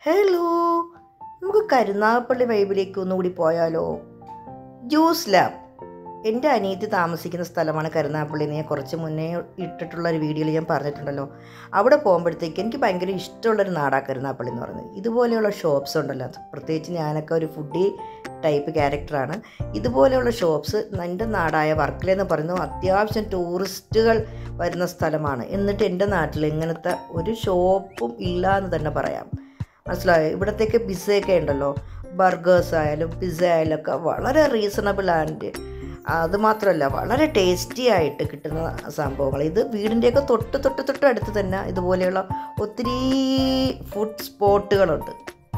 hello നമുക്ക് കരുനാഗപ്പള്ളി വൈബിലേക്ക് ഒന്നുകൂടി പോയാലോ ജ്യൂസ് ലാബ് എൻ്റെ അനിയത്തി താമസിക്കുന്ന സ്ഥലമാണ് കരുനാഗപ്പള്ളി എന്ന് ഞാൻ കുറച്ച് മുന്നേ ഇട്ടിട്ടുള്ള ഒരു വീഡിയോയിൽ ഞാൻ പറഞ്ഞിട്ടുണ്ടല്ലോ അവിടെ പോകുമ്പോഴത്തേക്ക് എനിക്ക് ഭയങ്കര ഇഷ്ടമുള്ളൊരു നാടാണ് കരുനാഗപ്പള്ളി എന്ന് പറയുന്നത് ഇതുപോലെയുള്ള ഷോപ്സ് ഉണ്ടല്ലോ പ്രത്യേകിച്ച് ഞാനൊക്കെ ഒരു ഫുഡി ടൈപ്പ് ക്യാരക്ടറാണ് ഇതുപോലെയുള്ള ഷോപ്സ് എൻ്റെ നാടായ വർക്കല എന്ന് പറയുന്നത് അത്യാവശ്യം ടൂറിസ്റ്റുകൾ വരുന്ന സ്ഥലമാണ് എന്നിട്ട് എൻ്റെ നാട്ടിൽ ഇങ്ങനത്തെ ഒരു ഷോപ്പും ഇല്ല എന്ന് തന്നെ പറയാം മനസ്സിലായോ ഇവിടത്തേക്ക് പിസ്സയൊക്കെ ഉണ്ടല്ലോ ബർഗേഴ്സ് ആയാലും പിസ്സ ആയാലും ഒക്കെ വളരെ റീസണബിൾ ആൻഡ് അതുമാത്രമല്ല വളരെ ടേസ്റ്റി ആയിട്ട് കിട്ടുന്ന സംഭവങ്ങൾ ഇത് വീടിൻ്റെയൊക്കെ തൊട്ട് തൊട്ട് തൊട്ട് അടുത്ത് തന്നെ ഇതുപോലെയുള്ള ഒത്തിരി ഫുഡ് സ്പോട്ടുകളുണ്ട്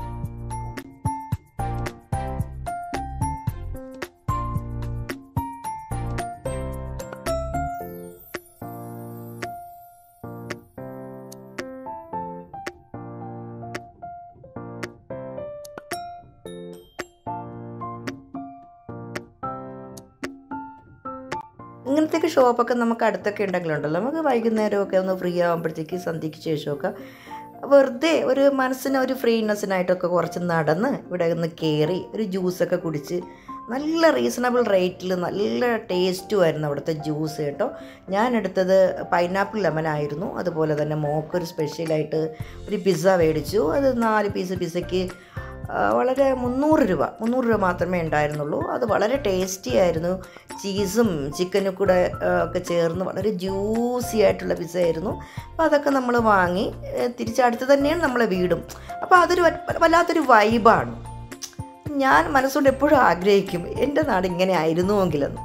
ഇങ്ങനത്തെയൊക്കെ ഷോപ്പൊക്കെ നമുക്ക് അടുത്തൊക്കെ ഉണ്ടെങ്കിലുണ്ടല്ലോ നമുക്ക് വൈകുന്നേരമൊക്കെ ഒന്ന് ഫ്രീ ആകുമ്പോഴത്തേക്ക് സന്ധ്യയ്ക്ക് ശേഷമൊക്കെ വെറുതെ ഒരു മനസ്സിന് ഒരു ഫ്രീനെസ്സിനായിട്ടൊക്കെ കുറച്ച് നടന്ന് ഇവിടെ ഒന്ന് കയറി ഒരു ജ്യൂസൊക്കെ കുടിച്ച് നല്ല റീസണബിൾ റേറ്റിൽ നല്ല ടേസ്റ്റുമായിരുന്നു അവിടുത്തെ ജ്യൂസ് കേട്ടോ ഞാൻ എടുത്തത് പൈനാപ്പിൾ ലെമൺ ആയിരുന്നു അതുപോലെ തന്നെ മോക്കൊരു സ്പെഷ്യലായിട്ട് ഒരു പിസ്സ മേടിച്ചു അത് നാല് പീസ് പിസ്സയ്ക്ക് വളരെ മുന്നൂറ് രൂപ മുന്നൂറ് രൂപ മാത്രമേ ഉണ്ടായിരുന്നുള്ളൂ അത് വളരെ ടേസ്റ്റി ആയിരുന്നു ചീസും ചിക്കനും കൂടെ ഒക്കെ ചേർന്ന് വളരെ ജ്യൂസി ആയിട്ടുള്ള പിസ്സ ആയിരുന്നു അപ്പോൾ അതൊക്കെ നമ്മൾ വാങ്ങി തിരിച്ചടുത്ത് തന്നെയാണ് നമ്മളെ വീടും അപ്പോൾ അതൊരു വല്ലാത്തൊരു വൈബാണ് ഞാൻ മനസ്സുകൊണ്ട് എപ്പോഴും ആഗ്രഹിക്കും എൻ്റെ നാട് ഇങ്ങനെ ആയിരുന്നുവെങ്കിലെന്ന്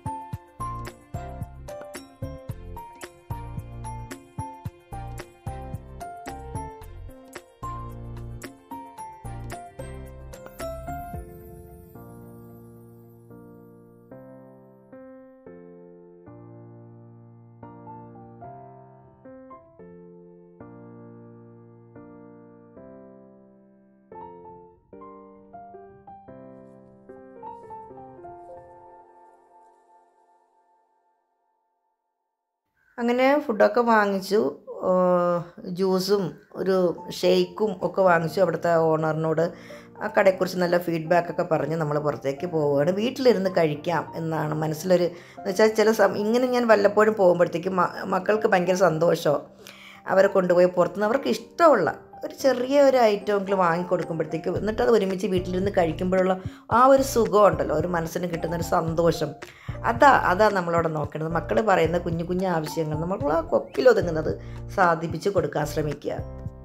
അങ്ങനെ ഫുഡൊക്കെ വാങ്ങിച്ചു ജ്യൂസും ഒരു ഷെയ്ക്കും ഒക്കെ വാങ്ങിച്ചു അവിടുത്തെ ഓണറിനോട് ആ കടയെക്കുറിച്ച് നല്ല ഫീഡ്ബാക്കൊക്കെ പറഞ്ഞ് നമ്മൾ പുറത്തേക്ക് പോവുകയാണ് വീട്ടിലിരുന്ന് കഴിക്കാം എന്നാണ് മനസ്സിലൊരു എന്ന് വെച്ചാൽ ചില സം ഇങ്ങനെ ഞാൻ വല്ലപ്പോഴും പോകുമ്പോഴത്തേക്കും മക്കൾക്ക് ഭയങ്കര സന്തോഷമോ അവരെ കൊണ്ടുപോയി പുറത്തുനിന്ന് അവർക്ക് ഇഷ്ടമുള്ള ഒരു ചെറിയ ഒരു ഐറ്റമെങ്കിലും വാങ്ങിക്കൊടുക്കുമ്പോഴത്തേക്ക് എന്നിട്ട് അത് ഒരുമിച്ച് വീട്ടിലിരുന്ന് കഴിക്കുമ്പോഴുള്ള ആ ഒരു സുഖം ഉണ്ടല്ലോ ഒരു മനസ്സിന് കിട്ടുന്ന ഒരു സന്തോഷം അതാ അതാ നമ്മളവിടെ നോക്കേണ്ടത് മക്കൾ പറയുന്ന കുഞ്ഞു കുഞ്ഞു ആവശ്യങ്ങൾ നമ്മൾ ആ കൊക്കിലൊതുങ്ങുന്നത് സാധിപ്പിച്ച് കൊടുക്കാൻ ശ്രമിക്കുക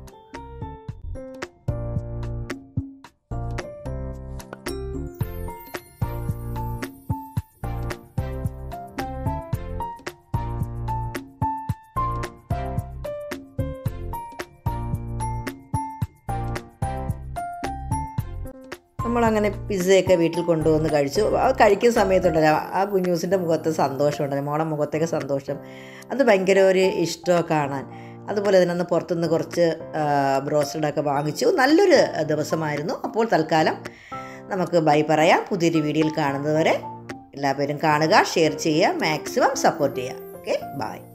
നമ്മളങ്ങനെ പിസ്സയൊക്കെ വീട്ടിൽ കൊണ്ടുവന്ന് കഴിച്ചു ആ കഴിക്കുന്ന സമയത്തുണ്ടല്ലോ ആ കുഞ്ഞൂസിൻ്റെ മുഖത്ത് സന്തോഷമുണ്ടല്ലോ മോളെ മുഖത്തേക്ക് സന്തോഷം അത് ഭയങ്കര ഒരു ഇഷ്ടമൊക്കെ കാണാൻ അതുപോലെ തന്നെ ഒന്ന് പുറത്തുനിന്ന് കുറച്ച് ബ്രോസ്റ്റഡൊക്കെ വാങ്ങിച്ചു നല്ലൊരു ദിവസമായിരുന്നു അപ്പോൾ തൽക്കാലം നമുക്ക് ബൈ പറയാം പുതിയൊരു വീഡിയോയിൽ കാണുന്നത് വരെ എല്ലാവരും കാണുക ഷെയർ ചെയ്യുക മാക്സിമം സപ്പോർട്ട് ചെയ്യുക ഓക്കെ ബൈ